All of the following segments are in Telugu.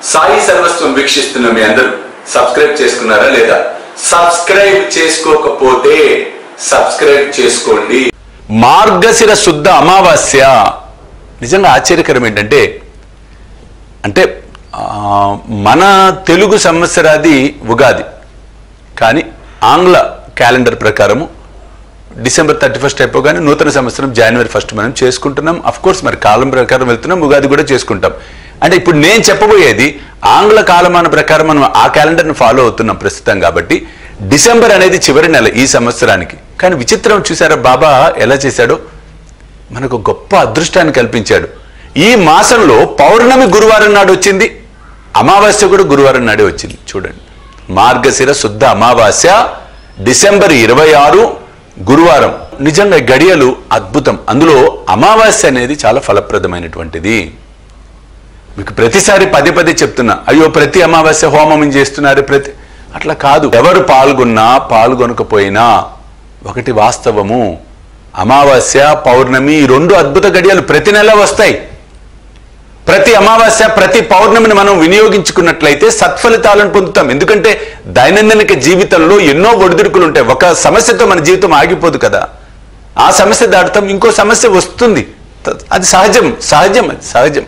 సాయి సర్వస్వం వీక్షిస్తున్న మీ అందరూ సబ్స్క్రైబ్ చేసుకున్నారా లేదా సబ్స్క్రైబ్ చేసుకోకపోతే సబ్స్క్రైబ్ చేసుకోండి మార్గశిర శుద్ధ అమావాస్య నిజంగా ఆశ్చర్యకరం ఏంటంటే అంటే ఆ, మన తెలుగు సంవత్సరాది ఉగాది కానీ ఆంగ్ల క్యాలెండర్ ప్రకారము డిసెంబర్ థర్టీ ఫస్ట్ అయిపోగానే నూతన సంవత్సరం జనవరి ఫస్ట్ మనం చేసుకుంటున్నాం అఫ్ కోర్స్ మరి కాలం ప్రకారం వెళ్తున్నాం ఉగాది కూడా చేసుకుంటాం అంటే ఇప్పుడు నేను చెప్పబోయేది ఆంగ్ల కాలమాన ప్రకారం మనం ఆ క్యాలెండర్ని ఫాలో అవుతున్నాం ప్రస్తుతం కాబట్టి డిసెంబర్ అనేది చివరి నెల ఈ సంవత్సరానికి కానీ విచిత్రం చూసారా బాబా ఎలా చేశాడో మనకు గొప్ప అదృష్టాన్ని కల్పించాడు ఈ మాసంలో పౌర్ణమి గురువారం నాడు వచ్చింది అమావాస్య కూడా గురువారం నాడే వచ్చింది చూడండి మార్గశిర శుద్ధ అమావాస్య డిసెంబర్ ఇరవై ఆరు గురువారం నిజంగా ఈ గడియలు అద్భుతం అందులో అమావాస్య అనేది చాలా ఫలప్రదమైనటువంటిది మీకు ప్రతిసారి పదే పదే చెప్తున్నా అయ్యో ప్రతి అమావాస్య హోమం చేస్తున్నారు ప్రతి అట్లా కాదు ఎవరు పాల్గొన్నా పాల్గొనకపోయినా ఒకటి వాస్తవము అమావాస్య పౌర్ణమి ఈ రెండు అద్భుత గడియలు ప్రతి నెల వస్తాయి ప్రతి అమావాస్య ప్రతి పౌర్ణమిని మనం వినియోగించుకున్నట్లయితే సత్ఫలితాలను పొందుతాం ఎందుకంటే దైనందినిక జీవితంలో ఎన్నో ఒడిదుడుకులు ఉంటాయి ఒక సమస్యతో మన జీవితం ఆగిపోదు కదా ఆ సమస్య దాటుతాం ఇంకో సమస్య వస్తుంది త- అది సహజం సహజం అది సహజం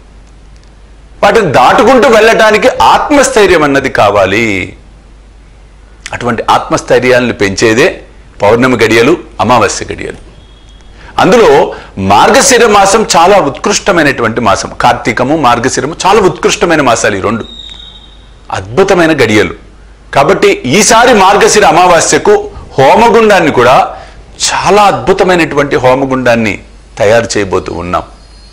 వాటిని దాటుకుంటూ వెళ్ళటానికి ఆత్మస్థైర్యం అన్నది కావాలి అటువంటి ఆత్మస్థైర్యాలను పెంచేదే పౌర్ణమి గడియలు అమావాస్య గడియలు అందులో మార్గశిర మాసం చాలా ఉత్కృష్టమైనటువంటి మాసం కార్తీకము మార్గశిరము చాలా ఉత్కృష్టమైన మాసాలు ఈ రెండు అద్భుతమైన గడియలు కాబట్టి ఈసారి మార్గశిర అమావాస్యకు హోమగుండాన్ని కూడా చాలా అద్భుతమైనటువంటి హోమగుండాన్ని తయారు చేయబోతూ ఉన్నాం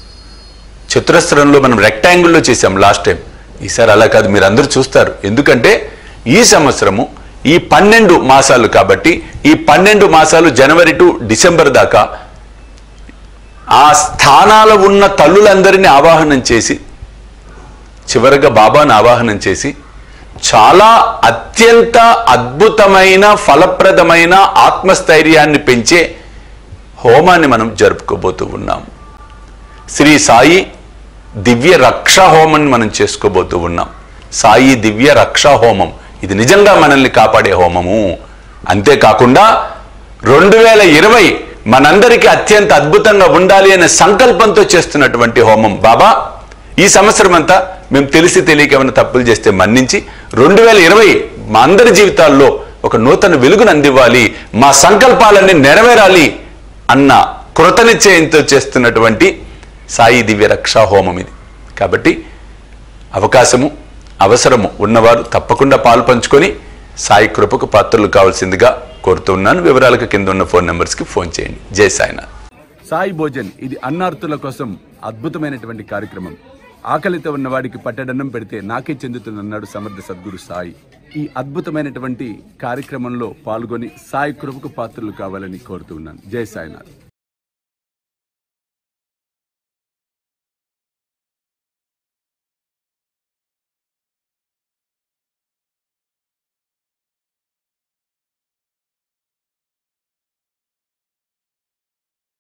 చతురస్రంలో మనం రెక్టాంగిల్లో చేసాం లాస్ట్ టైం ఈసారి అలా కాదు మీరు అందరూ చూస్తారు ఎందుకంటే ఈ సంవత్సరము ఈ పన్నెండు మాసాలు కాబట్టి ఈ పన్నెండు మాసాలు జనవరి టు డిసెంబర్ దాకా ఆ స్థానాల ఉన్న తల్లులందరినీ ఆవాహనం చేసి చివరగా బాబాను ఆవాహనం చేసి చాలా అత్యంత అద్భుతమైన ఫలప్రదమైన ఆత్మస్థైర్యాన్ని పెంచే హోమాన్ని మనం జరుపుకోబోతూ ఉన్నాం శ్రీ సాయి దివ్య రక్ష హోమాన్ని మనం చేసుకోబోతూ ఉన్నాం సాయి దివ్య రక్ష హోమం ఇది నిజంగా మనల్ని కాపాడే హోమము అంతేకాకుండా రెండు వేల ఇరవై మనందరికీ అత్యంత అద్భుతంగా ఉండాలి అనే సంకల్పంతో చేస్తున్నటువంటి హోమం బాబా ఈ సంవత్సరం అంతా మేము తెలిసి తెలియక ఏమైనా తప్పులు చేస్తే మన్నించి రెండు వేల ఇరవై మా అందరి జీవితాల్లో ఒక నూతన వెలుగును అందివ్వాలి మా సంకల్పాలన్నీ నెరవేరాలి అన్న కృతనిశ్చయంతో చేస్తున్నటువంటి సాయి దివ్య రక్షా హోమం ఇది కాబట్టి అవకాశము అవసరము ఉన్నవారు తప్పకుండా పాలు పంచుకొని సాయి కృపకు పాత్రలు కావాల్సిందిగా కోరుతున్నాను వివరాలకు కింద ఉన్న ఫోన్ నెంబర్స్కి ఫోన్ చేయండి జై సాయినాథ్ సాయి భోజన్ ఇది అన్నార్థుల కోసం అద్భుతమైనటువంటి కార్యక్రమం ఆకలితో ఉన్న వాడికి పట్టడన్నం పెడితే నాకే చెందుతుందన్నాడు సమర్థ సద్గురు సాయి ఈ అద్భుతమైనటువంటి కార్యక్రమంలో పాల్గొని సాయి కృపకు పాత్రలు కావాలని కోరుతున్నాను జై సాయినాథ్